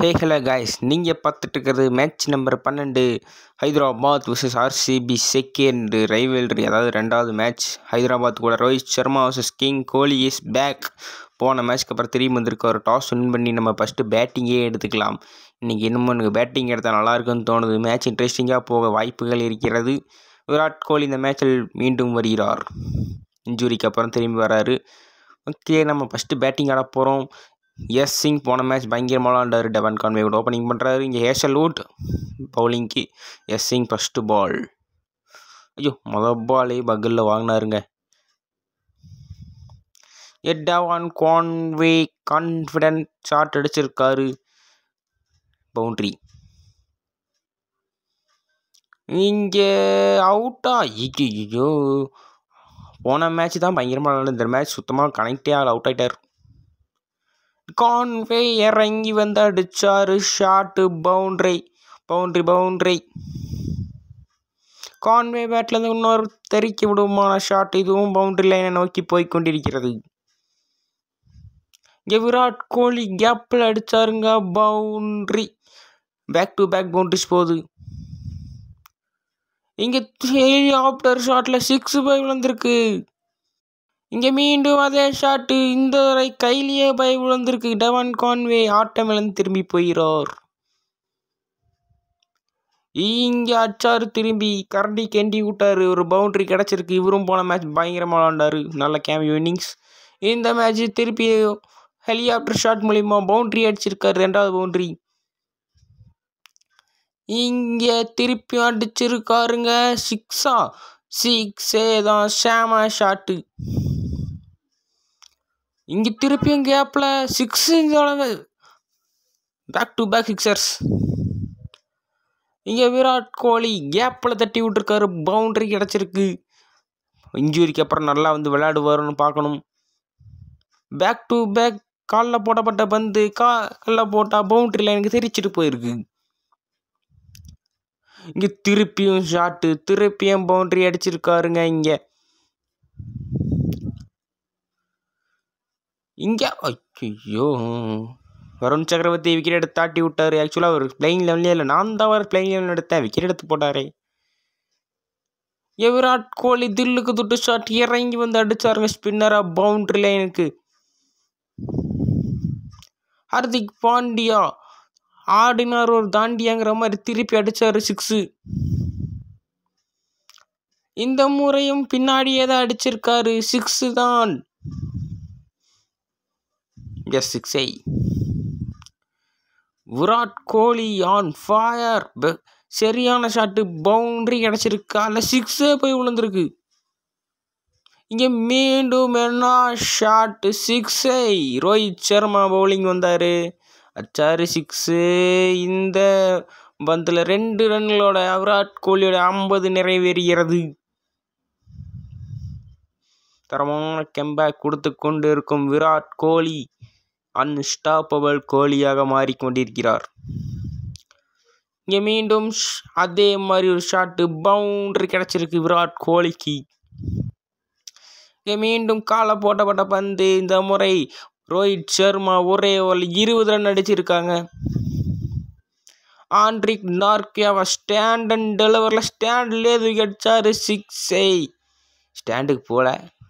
hey hello guys நீங்கள் பார்த்துட்டு இருக்கிறது மேட்ச் நம்பர் பன்னெண்டு Hyderabad vs RCB second rivalry அதாவது ரெண்டாவது மேட்ச் ஹைதராபாத் கூட Rohit Sharma vs king Kohli is back போன மேட்ச்க்கு அப்புறம் திரும்பி வந்திருக்க ஒரு டாஸ் வின் பண்ணி நம்ம ஃபஸ்ட்டு பேட்டிங்கே எடுத்துக்கலாம் இன்றைக்கி இன்னமும் எனக்கு பேட்டிங் எடுத்தால் நல்லா இருக்குன்னு தோணுது மேட்ச் இன்ட்ரெஸ்டிங்காக போக வாய்ப்புகள் இருக்கிறது விராட் கோலி இந்த மேட்சில் மீண்டும் வருகிறார் இன்ஜுரிக்கு அப்புறம் திரும்பி வராரு ஓகே நம்ம ஃபஸ்ட்டு பேட்டிங் ஆட போகிறோம் எஸ் சிங் போன மேட்ச் பயங்கரமாக விளாண்டாரு டெவன் கான்வே கூட ஓப்பனிங் பண்ணுறாரு இங்கே ஹேஷல்வுட் பவுலிங்க்கு எஸ் சிங் ஃபஸ்ட்டு பால் ஐயோ மொதல் பாலே பக்கலில் வாங்கினாருங்க எட்டாவான் கான்வே கான்ஃபிடென்ட் ஷாட் அடிச்சிருக்காரு பவுண்ட்ரி இங்கே அவுட்டா ஐயோ போன மேட்ச் தான் பயங்கரமாக விளாண்டு இந்த மேட்ச் சுத்தமாக கனெக்டே ஆகல அவுட் ஆகிட்டார் கான்வே இறங்கி வந்து அடிச்சாரு shot boundary boundary boundary Conway பேட்லேருந்து இன்னொரு தெறிக்க விடுமான ஷாட் இதுவும் பவுண்ட்ரி லைனை நோக்கி போய் கொண்டிருக்கிறது இங்கே விராட் கோலி கேப்பில் அடிச்சாருங்க boundary back to back boundaries போகுது இங்கே ஹெலிகாப்டர் ஷாட்டில் சிக்ஸ் பை விழுந்திருக்கு இங்கே மீண்டும் அதே ஷாட்டு இந்த தடவை கையிலேயே பை விழுந்திருக்கு டெவன் கான்வே ஆட்டம் இழந்து திரும்பி போகிறார் இங்கே அச்சாரு திரும்பி கரண்டி கெண்டி விட்டாரு ஒரு பவுண்ட்ரி கிடச்சிருக்கு இவரும் போன மேட்ச் பயங்கரமாக விளாண்டாரு நல்ல கேமியோ இன்னிங்ஸ் இந்த மேட்ச் திருப்பி ஹெலிகாப்டர் ஷாட் மூலிமா பவுண்ட்ரி அடிச்சிருக்காரு ரெண்டாவது பவுண்ட்ரி இங்கே திருப்பி அடிச்சிருக்காருங்க சிக்ஸா சிக்ஸே தான் ஷாம ஷாட்டு இங்கே திருப்பியும் கேப்பில் six back to back sixers இங்கே விராட் கோலி கேப்பில் தட்டி விட்டுருக்காரு பவுண்ட்ரி கிடச்சிருக்கு இன்ஜுரிக்கு அப்புறம் நல்லா வந்து விளையாடுவாருன்னு பார்க்கணும் பேக் டு பேக் காலில் போடப்பட்ட பந்து காலில் போட்டால் பவுண்ட்ரி லைனுக்கு தெரிச்சிட்டு போயிருக்கு இங்கே திருப்பியும் ஷாட்டு திருப்பியும் பவுண்ட்ரி அடிச்சிருக்காருங்க இங்கே இங்கே ஐயோ வருண் சக்கரவர்த்தி விக்கெட் எடுத்து தாட்டி விட்டார் ஆக்சுவலாக அவர் பிளேயிங் லெவல்லே இல்லை நான் தான் அவர் பிளேயிங் லெவல் எடுத்தேன் விக்கெட் எடுத்து போட்டாரே ஏ விராட் கோலி தில்லுக்கு துட்டு ஷாட் இறங்கி வந்து அடிச்சாருங்க ஸ்பின்னராக பவுண்ட்ரி லைனுக்கு ஹர்திக் பாண்டியா ஆடினார் ஒரு தாண்டியாங்கிற மாதிரி திருப்பி அடித்தார் சிக்ஸு இந்த முறையும் பின்னாடியே தான் அடிச்சிருக்காரு சிக்ஸு தான் எஸ் சிக்ஸை விராட் கோலி ஆன் ஃபயர் சரியான ஷாட்டு பவுண்ட்ரி கிடச்சிருக்கு அதில் சிக்ஸே போய் விழுந்திருக்கு இங்கே மீண்டும் என்ன ஷாட்டு சிக்ஸை ரோஹித் சர்மா பவுலிங் வந்தார் அச்சாரு சிக்ஸு இந்த பந்தில் ரெண்டு ரன்களோட விராட் கோலியோட ஐம்பது நிறைவேறுகிறது தரமான கெம்பேக் கொடுத்து கொண்டு இருக்கும் விராட் கோலி அன்ஸ்டாப்பபிள் கோலியாக மாறிக்கொண்டிருக்கிறார் இங்கே மீண்டும் அதே மாதிரி ஒரு ஷாட்டு பவுண்டரி கிடச்சிருக்கு விராட் கோலிக்கு இங்கே மீண்டும் காலை போட்டப்பட்ட பந்து இந்த முறை ரோஹித் சர்மா ஒரே ஒரு இருபது ரன் அடிச்சிருக்காங்க ஆண்ட்ரிக் நார்கியாவை ஸ்டாண்ட் அண்ட் டெலிவரில் ஸ்டாண்ட்லேயே தூக்கி அடிச்சாரு சிக்ஸை ஸ்டாண்டுக்கு போல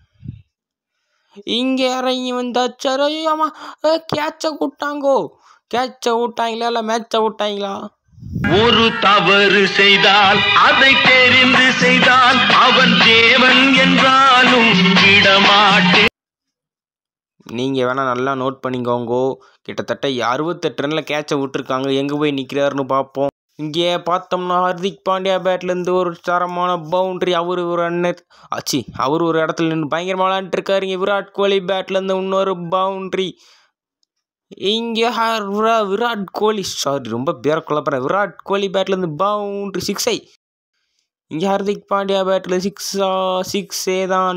இங்கே இறங்கி வந்தாச்சாரு ஐயோமா கேட்சை விட்டாங்கோ கேட்சை விட்டாங்களா இல்லை மேட்சை விட்டாங்களா ஒரு தவறு செய்தால் அதை தெரிந்து செய்தால் அவன் தேவன் என்றாலும் விடமாட்டேன் நீங்கள் வேணால் நல்லா நோட் பண்ணிக்கோங்கோ கிட்டத்தட்ட அறுபத்தெட்டு ரனில் கேட்சை விட்டுருக்காங்க எங்கே போய் நிற்கிறாருன்னு பார்ப்போம் இங்கே பார்த்தோம்னா ஹர்திக் பாண்டியா பேட்லேருந்து ஒரு தரமான பவுண்ட்ரி அவர் ஒரு ரன்னர் ஆச்சு அவர் ஒரு இடத்துல நின்று பயங்கரமாக விளாண்டுருக்காரு இங்கே விராட் கோலி பேட்லேருந்து இன்னொரு பவுண்ட்ரி இங்கே விராட் கோலி சாரி ரொம்ப பேர குழப்பறேன் விராட் கோலி பேட்லேருந்து பவுண்ட்ரி சிக்ஸை இங்கே ஹர்திக் பாண்டியா பேட்டில் சிக்ஸா சிக்ஸே தான்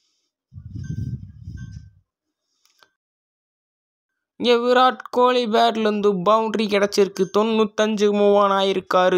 இங்கே விராட் கோலி பேட்லேருந்து பவுண்ட்ரி கிடச்சிருக்கு தொண்ணூத்தஞ்சு மூவ் ஆன் ஆயிருக்காரு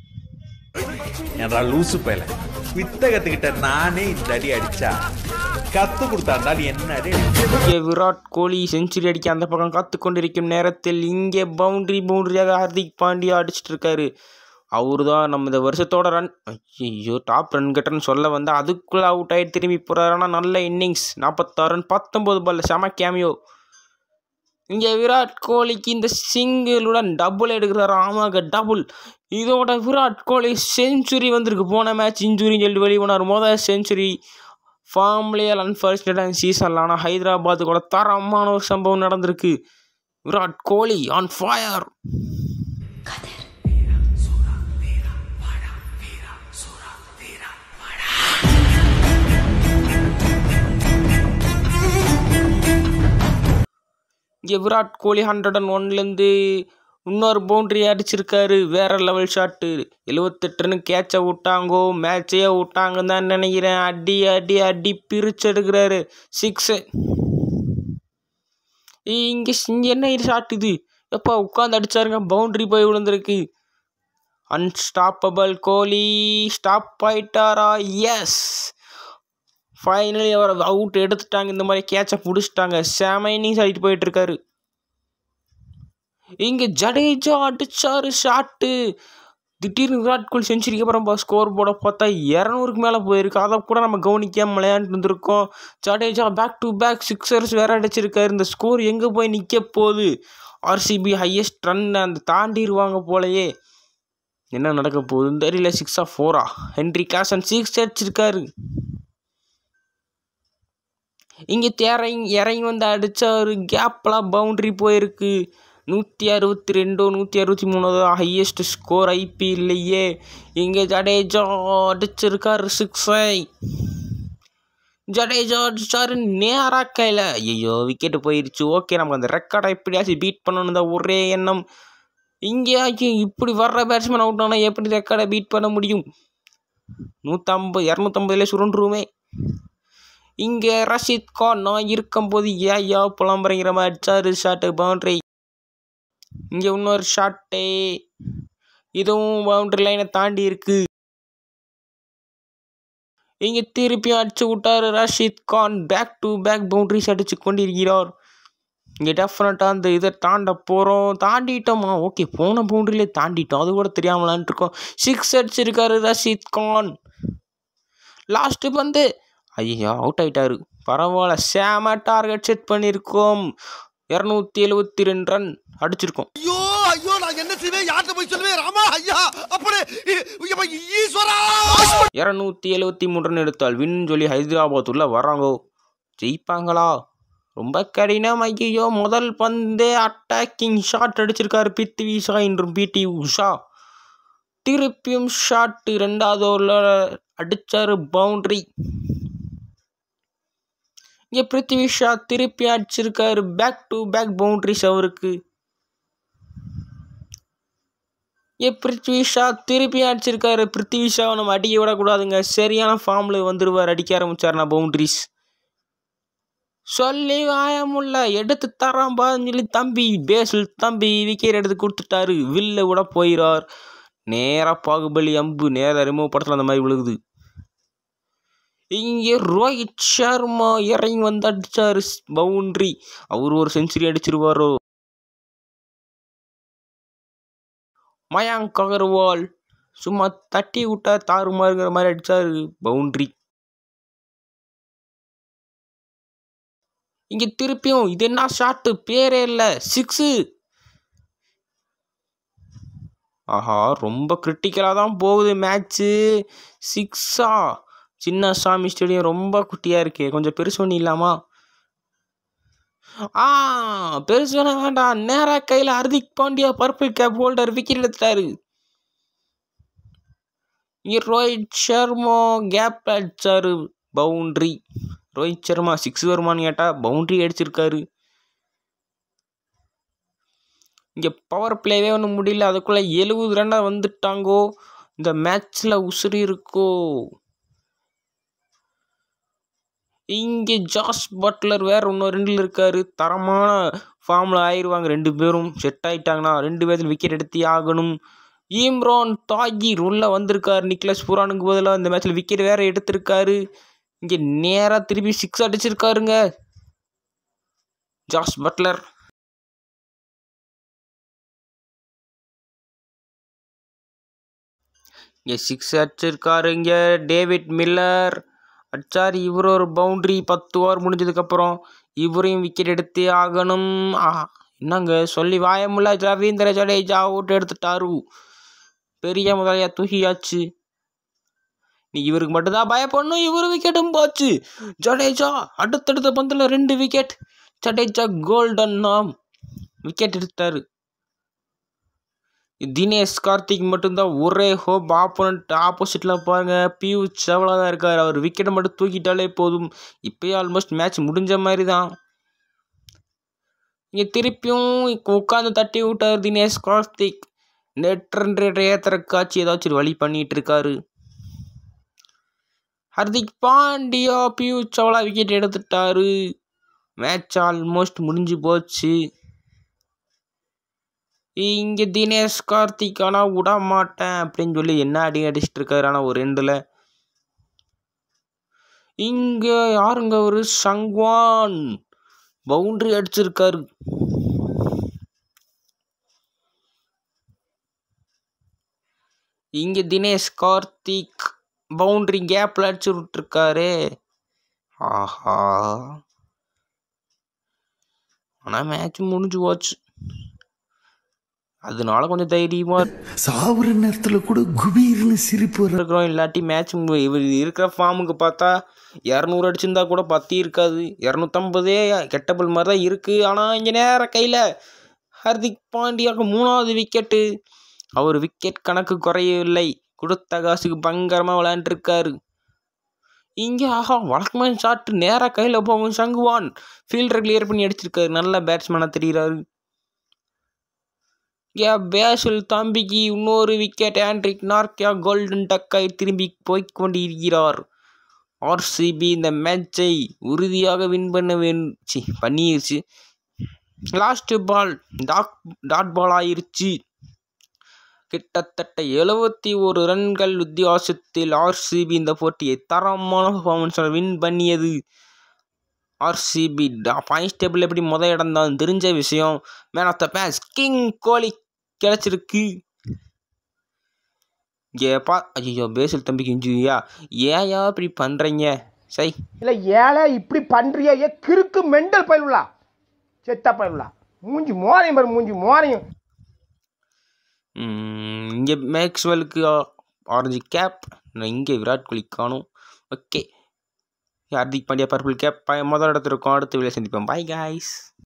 ஏன்டா லூசு பயல வித்த கத்துக்கிட்ட நானே இந்த அடி அடிச்சா கத்து கொடுத்தாண்டா நீ என்னடி இங்கே விராட் கோலி செஞ்சுரி அடிக்க அந்த பக்கம் காத்து கொண்டிருக்கும் நேரத்தில் இங்கே பவுண்டரி பவுண்டரியாக ஹார்திக் பாண்டியா அடிச்சிட்டு இருக்காரு அவரு தான் நம்ம இந்த வருஷத்தோட ரன் ஐயோ டாப் ரன் கட்டர்னு சொல்ல வந்தால் அதுக்குள்ளே அவுட் ஆகிட்டு திரும்பி போகிறாரு ஆனால் நல்ல இன்னிங்ஸ் நாற்பத்தாறு ரன் பத்தொம்போது பால் செம கேமியோ இங்கே விராட் கோலிக்கு இந்த சிங்கிளுடன் டபுள் எடுக்கிறாரு ஆமாங்க டபுள் இதோட விராட் கோலி செஞ்சுரி வந்திருக்கு போன மேட்ச் இன்ஜுரின்னு சொல்லிட்டு வெளியே போனார் மொதல் செஞ்சுரி ஃபார்ம்லேயே அன்ஃபார்ச்சுனேட்டாக சீசனில் ஆனால் ஹைதராபாத் கூட தரமான ஒரு சம்பவம் நடந்திருக்கு விராட் கோலி ஆன் ஃபயர் இங்கே விராட் கோலி ஹண்ட்ரட் அண்ட் ஒன்லேருந்து இன்னொரு பவுண்ட்ரி அடிச்சிருக்காரு வேற லெவல் ஷாட்டு எழுவத்தெட்டுன்னு கேட்சை விட்டாங்கோ மேட்சையே விட்டாங்கன்னு தான் நினைக்கிறேன் அடி அடி அடி பிரிச்சு எடுக்கிறாரு சிக்ஸு இங்கே இங்கே என்ன இது ஷாட் இது எப்போ உட்காந்து அடிச்சாருங்க பவுண்ட்ரி போய் விழுந்திருக்கு அன்ஸ்டாப்பபிள் கோலி ஸ்டாப் ஆயிட்டாரா எஸ் ஃபைனலி அவரை அவுட் எடுத்துட்டாங்க இந்த மாதிரி கேட்சை பிடிச்சிட்டாங்க செம இன்னிங்ஸ் ஆகிட்டு போயிட்டு இருக்காரு இங்கே ஜடேஜா அடிச்சாரு ஷாட்டு திடீர்னு விராட் கோலி செஞ்சுரிக்கு அப்புறம் ஸ்கோர் போர்டை பார்த்தா இரநூறுக்கு மேலே போயிருக்கு அதை கூட நம்ம கவனிக்காம விளையாண்டு இருந்திருக்கோம் Jadeja back to back sixers வேற அடிச்சிருக்காரு இந்த ஸ்கோர் எங்கே போய் நிற்க போகுது ஆர்சிபி ஹையஸ்ட் ரன் அந்த தாண்டிடுவாங்க போலயே என்ன நடக்க போகுதுன்னு தெரியல சிக்ஸா ஃபோரா ஹென்ரி காசன் சிக்ஸ் அடிச்சிருக்காரு இங்கே இறங்கி இறங்கி வந்து அடித்தா ஒரு கேப்லாம் பவுண்ட்ரி போயிருக்கு நூற்றி அறுபத்தி ரெண்டோ நூற்றி அறுபத்தி மூணோ ஹையஸ்ட் ஸ்கோர் ஐபிஎல்லையே இங்கே ஜடேஜா அடிச்சிருக்காரு சிக்ஸை ஜடேஜா அடிச்சாரு நேராக கையில் ஐயோ விக்கெட்டு போயிடுச்சு ஓகே நமக்கு அந்த ரெக்கார்டை எப்படியாச்சும் பீட் பண்ணணும் தான் ஒரே எண்ணம் இங்கே ஐயோ இப்படி வர்ற பேட்ஸ்மேன் அவுட் ஆனால் எப்படி ரெக்கார்டை பீட் பண்ண முடியும் நூற்றம்பது இரநூத்தம்பதுலேயே சுருண்டுருமே இங்கே ரஷீத் கான் நான் இருக்கும்போது ஏயா புலம்புறங்கிற மாதிரி அடிச்சாரு ஷாட்டு பவுண்ட்ரி இங்கே இன்னொரு ஷாட்டே இதுவும் பவுண்ட்ரி லைனை தாண்டி இருக்கு இங்கே திருப்பியும் அடிச்சு விட்டாரு Rashid Khan back to back boundaries அடிச்சு கொண்டிருக்கிறார் இங்கே டெஃபினட்டாக அந்த இதை தாண்ட போகிறோம் தாண்டிட்டோமா ஓகே போன பவுண்டரியிலே தாண்டிட்டோம் அது கூட தெரியாமலான்ட்டு இருக்கோம் சிக்ஸ் அடிச்சிருக்காரு ரஷீத் கான் லாஸ்ட்டு வந்து ஐயோ அவுட் ஆயிட்டாரு பரவாயில்ல சேம டார்கெட் செட் பண்ணியிருக்கோம் இரநூத்தி எழுபத்தி ரெண்டு ரன் அடிச்சிருக்கோம் ஐயோ ஐயோ நான் என்ன செய்வேன் யார்கிட்ட போய் சொல்லுவேன் ராமா ஐயா அப்படி ஐயப்பா, ஈஸ்வரா இரநூத்தி எழுபத்தி மூணு ரன் எடுத்தால் வின் சொல்லி ஹைதராபாத் உள்ள வராங்கோ ஜெயிப்பாங்களா ரொம்ப கடினம் ஐயோ முதல் பந்தே அட்டாக்கிங் ஷாட் அடிச்சிருக்காரு பிருத்திவி ஷா என்றும் பிடி உஷா திருப்பியும் ஷாட்டு ரெண்டாவது ஓவரில் அடிச்சாரு பவுண்ட்ரி இங்கே பிருத்திவி ஷா திருப்பி அடிச்சிருக்காரு பேக் டு பேக் பவுண்ட்ரிஸ் அவருக்கு ஏ பிருத்வி ஷா திருப்பி அடிச்சிருக்காரு பிருத்வி ஷாவை நம்ம அடிக்க விடக்கூடாதுங்க சரியான ஃபார்மில் வந்துடுவார் அடிக்க ஆரம்பிச்சார்னா பவுண்ட்ரிஸ் சொல்லி வாயமுல்ல எடுத்து தரான் பான்னு சொல்லி தம்பி பேசில் தம்பி விக்கெட் எடுத்து கொடுத்துட்டாரு வில்ல விட போயிறார் நேராக பாகுபலி அம்பு நேராக ரிமூவ் படத்தில் அந்த மாதிரி விழுகுது இங்கே ரோஹித் சர்மா இறங்கி வந்து அடிச்சாரு பவுண்ட்ரி அவர் ஒரு செஞ்சுரி அடிச்சிருவாரோ மயாங்க் அகர்வால் சும்மா தட்டி விட்டா தாறுமாறுங்கிற மாதிரி அடிச்சாரு பவுண்ட்ரி இங்கே திருப்பியும் இது என்ன ஷாட்டு பேரே இல்லை சிக்ஸு ஆஹா ரொம்ப கிரிட்டிக்கலாக தான் போகுது மேட்ச்சு சிக்ஸா சின்ன சாமி ஸ்டேடியம் ரொம்ப குட்டியாக இருக்கே கொஞ்சம் பெருசு பண்ணி இல்லாமா ஆ பெருசு பண்ண வேண்டாம் நேராக கையில் Hardik Pandya purple cap holder wicket எடுத்துட்டாரு இங்கே ரோஹித் சர்மா கேப் அடிச்சாரு பவுண்ட்ரி ரோஹித் சர்மா சிக்ஸ் வருமான்னு கேட்டால் பவுண்ட்ரி அடிச்சிருக்காரு இங்கே பவர் பிளேவே ஒன்றும் முடியல அதுக்குள்ளே எழுபது ரன்னாக வந்துட்டாங்கோ இந்த மேட்ச்சில் உசுறு இருக்கோ இங்கே ஜாஸ் பட்லர் வேற இன்னும் ரெண்டில் இருக்காரு தரமான ஃபார்மில் ஆயிடுவாங்க ரெண்டு பேரும் செட் ஆயிட்டாங்கன்னா ரெண்டு பேர்த்துல விக்கெட் எடுத்தே ஆகணும் ஈம்ரான் தாகிர் உள்ள வந்திருக்காரு நிக்லஸ் புரானுக்கு பதிலாக இந்த மேட்ச்சில் விக்கெட் வேற எடுத்திருக்காரு இங்கே நேராக திருப்பி சிக்ஸ் அடிச்சிருக்காருங்க ஜாஸ் பட்லர் இங்கே சிக்ஸ் அடிச்சிருக்காரு இங்கே டேவிட் மில்லர் அடிச்சார் இவர் ஒரு பவுண்ட்ரி பத்து ஓவர் முடிஞ்சதுக்கப்புறம் இவரையும் விக்கெட் எடுத்தே ஆகணும் ஆ என்னங்க சொல்லி வாயமுல்ல ரவீந்திர ஜடேஜா அவுட் எடுத்துட்டாரு பெரிய முதலையா தூக்கியாச்சு நீ இவருக்கு மட்டும்தான் பயப்படணும் இவரு விக்கெட்டும் போச்சு ஜடேஜா அடுத்தடுத்த பந்தில் ரெண்டு விக்கெட் ஜடேஜா கோல்டன் நாம் விக்கெட் எடுத்தாரு தினேஷ் கார்த்திக் மட்டும்தான் ஒரே ஹோப் ஆப்போனண்ட் ஆப்போசிட்டில் பாருங்க பியூஷ் சவலா தான் இருக்கார் அவர் விக்கெட்டை மட்டும் தூக்கிட்டாலே போதும் இப்போயே ஆல்மோஸ்ட் மேட்ச் முடிஞ்ச மாதிரி தான் இங்கே திருப்பியும் உட்காந்து தட்டி விட்டார் Dinesh Karthik net run rate ஏற்றுற காட்சி ஏதாச்சும் ஒரு வழி பண்ணிட்டு இருக்காரு ஹர்திக் பாண்டியா பியூஷ் சவலா விக்கெட் எடுத்துட்டாரு மேட்ச் ஆல்மோஸ்ட் முடிஞ்சு போச்சு இங்கே தினேஷ் கார்த்திக் ஆனால் விட மாட்டேன் அப்படின்னு சொல்லி என்ன அடி அடிச்சிட்டு இருக்காரு ஆனால் ஒரு ரெண்டில் இங்கே யாருங்க ஒரு சங்வான் பவுண்டரி அடிச்சிருக்காரு இங்கே தினேஷ் கார்த்திக் பவுண்டரி கேப்பில் அடிச்சு விட்டுருக்காரு ஆஹா ஆனால் மேட்ச் முடிஞ்சு போச்சு அதனால கொஞ்சம் தைரியமாக சாவுற நேரத்துல கூட குபீர்னு சிரிப்பு வர இருக்கிறோம் இல்லாட்டி மேட்ச் இவர் இருக்கிற ஃபார்முக்கு பார்த்தா இரநூறு அடிச்சிருந்தா கூட பத்தி இருக்காது இரநூத்தம்பதே கெட்டபிள் மாதிரி தான் இருக்குது ஆனால் இங்கே நேர கையில் ஹர்திக் பாண்டியாவுக்கு மூணாவது விக்கெட்டு அவர் விக்கெட் கணக்கு குறையவில்லை கொடுத்த காசுக்கு பயங்கரமாக விளையாண்டுருக்காரு இங்கே ஆஹா வழக்கமான ஷாட்டு நேராக கையில் போகும் சங்குவான் ஃபீல்டரை கிளியர் பண்ணி அடிச்சிருக்காரு நல்ல பேட்ஸ்மேனாக தெரிகிறாரு யா பேசில் தம்பிக்கு இன்னொரு விக்கெட் ஆண்ட்ரிக் நார்க்கியா கோல்டன் டக்காய் திரும்பி போய்க் கொண்டிருக்கிறார் ஆர்சிபி இந்த மேட்சை உறுதியாக வின் பண்ண வேண்டி பண்ணிருச்சு last ball dot dot ball ஆயிருச்சு கிட்டத்தட்ட எழுபத்தி ஒரு ரன்கள் வித்தியாசத்தில் ஆர்சிபி இந்த போட்டியை தரமான பர்ஃபார்மன்ஸால் வின் பண்ணியது ஆர்சிபி பாயிண்ட்ஸ் டேபிள் எப்படி முத இடம் தான் தெரிஞ்ச விஷயம் man of the match king Kohli கிடச்சிருக்கு ஏப்பா ஐயோ பேசல் தம்பிக்கு இன்ஜுரியா ஏயா இப்படி பண்ணுறீங்க சை இல்லை ஏழை இப்படி பண்றியா ஏ கிறுக்கு மெண்டல் பயிலுலா செத்த பயிலுலா மூஞ்சி மோரையும் பாரு மூஞ்சி மோரையும் இங்கே மேக்ஸ்வெலுக்கு ஆரஞ்சு கேப் இங்கே விராட் கோலி காணும் okay Hardik Pandya purple cap முதல் இடத்துல இருக்கோம் அடுத்த வீடியோ சந்திப்போம் பாய் காய்ஸ்